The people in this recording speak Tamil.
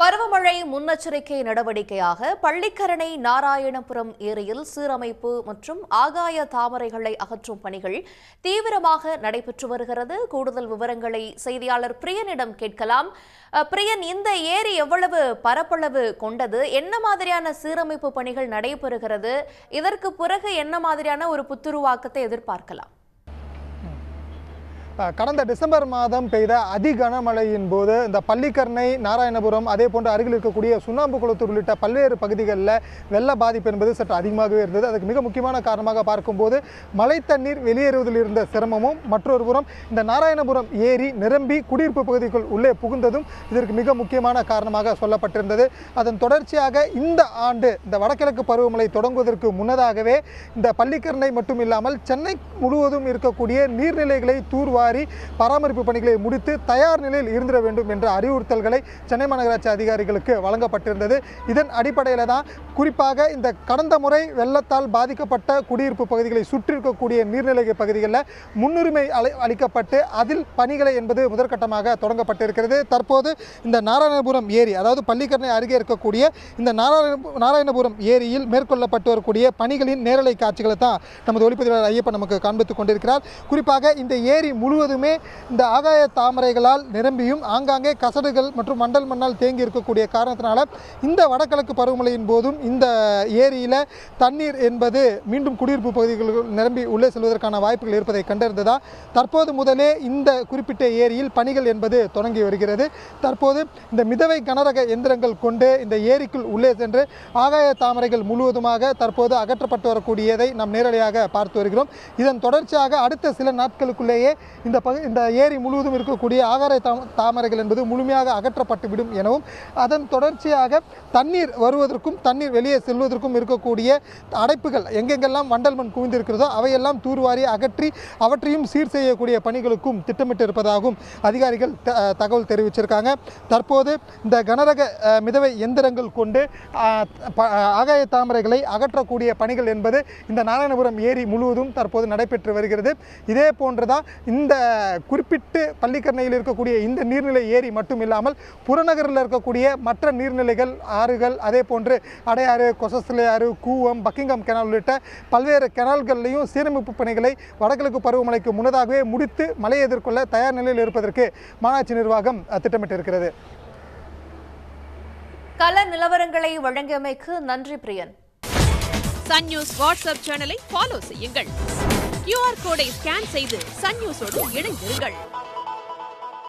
பருவமழை முன்னெச்சரிக்கை நடவடிக்கையாக பள்ளிக்கரணை நாராயணபுரம் ஏரியில் சீரமைப்பு மற்றும் ஆகாய தாமரைகளை அகற்றும் பணிகள் தீவிரமாக நடைபெற்று வருகிறது கூடுதல் விவரங்களை செய்தியாளர் பிரியனிடம் கேட்கலாம் அஹ், பிரியன் இந்த ஏரி எவ்வளவு பரப்பளவு கொண்டது என்ன மாதிரியான சீரமைப்பு பணிகள் நடைபெறுகிறது இதற்கு பிறகு என்ன மாதிரியான ஒரு புத்துருவாக்கத்தை எதிர்பார்க்கலாம் அஹ் கடந்த டிசம்பர் மாதம் பெய்த அதி கனமழையின் போது இந்த பள்ளிக்கரணை நாராயணபுரம் அதே போன்று அருகில் இருக்கக்கூடிய சுண்ணாம்பு குளத்தூர் உள்ளிட்ட பல்வேறு பகுதிகளில் வெள்ள பாதிப்பு என்பது சற்று அதிகமாகவே இருந்தது அதுக்கு மிக முக்கியமான காரணமாக பார்க்கும்போது மழை தண்ணீர் வெளியேறுவதில் இருந்த சிரமமும் மற்றொரு புறம் இந்த நாராயணபுரம் ஏரி நிரம்பி குடியிருப்பு பகுதிக்குள் உள்ளே புகுந்ததும் இதற்கு மிக முக்கியமான காரணமாக சொல்லப்பட்டிருந்தது அதன் தொடர்ச்சியாக இந்த ஆண்டு இந்த வடகிழக்கு பருவமழை தொடங்குவதற்கு முன்னதாகவே இந்த பள்ளிக்கரணை மட்டும் இல்லாமல் சென்னை முழுவதும் இருக்கக்கூடிய நீர்நிலைகளை தூர்வாரி பராமரிப்பு பணிகளை முடித்து தயார் நிலையில் இருந்திட வேண்டும் என்ற அறிவுறுத்தல்களை சென்னை மாநகராட்சி அதிகாரிகளுக்கு வழங்கப்பட்டிருந்தது இதன் அடிப்படையில் தான் குறிப்பாக இந்த கடந்த முறை வெள்ளத்தால் பாதிக்கப்பட்ட குடியிருப்பு பகுதிகளை சுற்றி இருக்கக்கூடிய நீர்நிலை பகுதிகளில் முன்னுரிமை அளி அளிக்கப்பட்டு அதில் பணிகளை என்பது முதற்கட்டமாக தொடங்கப்பட்டிருக்கிறது தற்போது இந்த நாராயணபுரம் ஏரி அதாவது பள்ளிக்கரணை அருகே இருக்கக்கூடிய இந்த நாராயண நாராயணபுரம் ஏரியில் மேற்கொள்ளப்பட்டு வரக்கூடிய பணிகளின் நேரலை காட்சிகளை தான் நமது ஒளிப்பதிவாளர் ஐயப்பன் நமக்கு காண்பித்துக் கொண்டிருக்கிறார் குறிப்பாக இந்த ஏரி முழுவதுமே இந்த ஆகாய தாமரைகளால் நிரம்பியும் ஆங்காங்கே கசடுகள் மற்றும் மண்டல் மண்ணால் தேங்கி இருக்கக்கூடிய காரணத்தினால இந்த வடகிழக்கு பருவமழையின் போதும் இந்த ஏரியில் தண்ணீர் என்பது மீண்டும் குடியிருப்பு பகுதிகளுக்கு நிரம்பி உள்ளே செல்வதற்கான வாய்ப்புகள் இருப்பதை கண்டறிந்ததா தற்போது முதலே இந்த குறிப்பிட்ட ஏரியில் பணிகள் என்பது தொடங்கி வருகிறது தற்போது இந்த மிதவை கனரக எந்திரங்கள் கொண்டு இந்த ஏரிக்குள் உள்ளே சென்று ஆகாய தாமரைகள் முழுவதுமாக தற்போது அகற்றப்பட்டு வரக்கூடியதை நாம் நேரடியாக பார்த்து வருகிறோம் இதன் தொடர்ச்சியாக அடுத்த சில நாட்களுக்குள்ளேயே இந்த பகு இந்த ஏரி முழுவதும் இருக்கக்கூடிய ஆகாய தாம- தாமரைகள் என்பது முழுமையாக அகற்றப்பட்டு விடும் எனவும் அதன் தொடர்ச்சியாக தண்ணீர் வருவதற்கும் தண்ணீர் வெளியே செல்வதற்கும் இருக்கக்கூடிய அடைப்புகள் எங்கெங்கெல்லாம் வண்டல் மண் குவிந்திருக்கிறதோ அவையெல்லாம் தூர்வாரி அகற்றி அவற்றையும் சீர் செய்யக்கூடிய பணிகளுக்கும் திட்டமிட்டு இருப்பதாகவும் அதிகாரிகள் த- தகவல் தெரிவிச்சிருக்காங்க தற்போது இந்த கனரக அஹ், மிதவை எந்திரங்கள் கொண்டு அஹ், ப- ஆகாய தாமரைகளை அகற்றக்கூடிய பணிகள் என்பது இந்த நாராயணபுரம் ஏரி முழுவதும் தற்போது நடைபெற்று வருகிறது இதே போன்றுதான் இந்த குறிப்பிட்டு பள்ளிக்கரணையில் இருக்கக்கூடிய இந்த நீர்நிலை ஏரி மட்டும் இல்லாமல் புறநகரில் இருக்கக்கூடிய மற்ற நீர்நிலைகள் ஆறுகள் அதே போன்று அடையாறு கொசஸ்லை ஆறு கூவம் பக்கிங்கம் கெனால் உள்ளிட்ட பல்வேறு கெனால்கள்லையும் சீரமைப்பு பணிகளை வடகிழக்கு பருவமழைக்கு முன்னதாகவே முடித்து மழையை எதிர்கொள்ள தயார் நிலையில் இருப்பதற்கு மாநகராட்சி நிர்வாகம் அஹ், திட்டமிட்டிருக்கிறது கள நிலவரங்களை வழங்கியமைக்கு நன்றி பிரியன் சன் நியூஸ் வாட்ஸ்அப் சேனலை ஃபாலோ செய்யுங்கள் கியூஆர் கோடை ஸ்கேன் செய்து சன் நியூஸோடு இணைந்திருங்கள்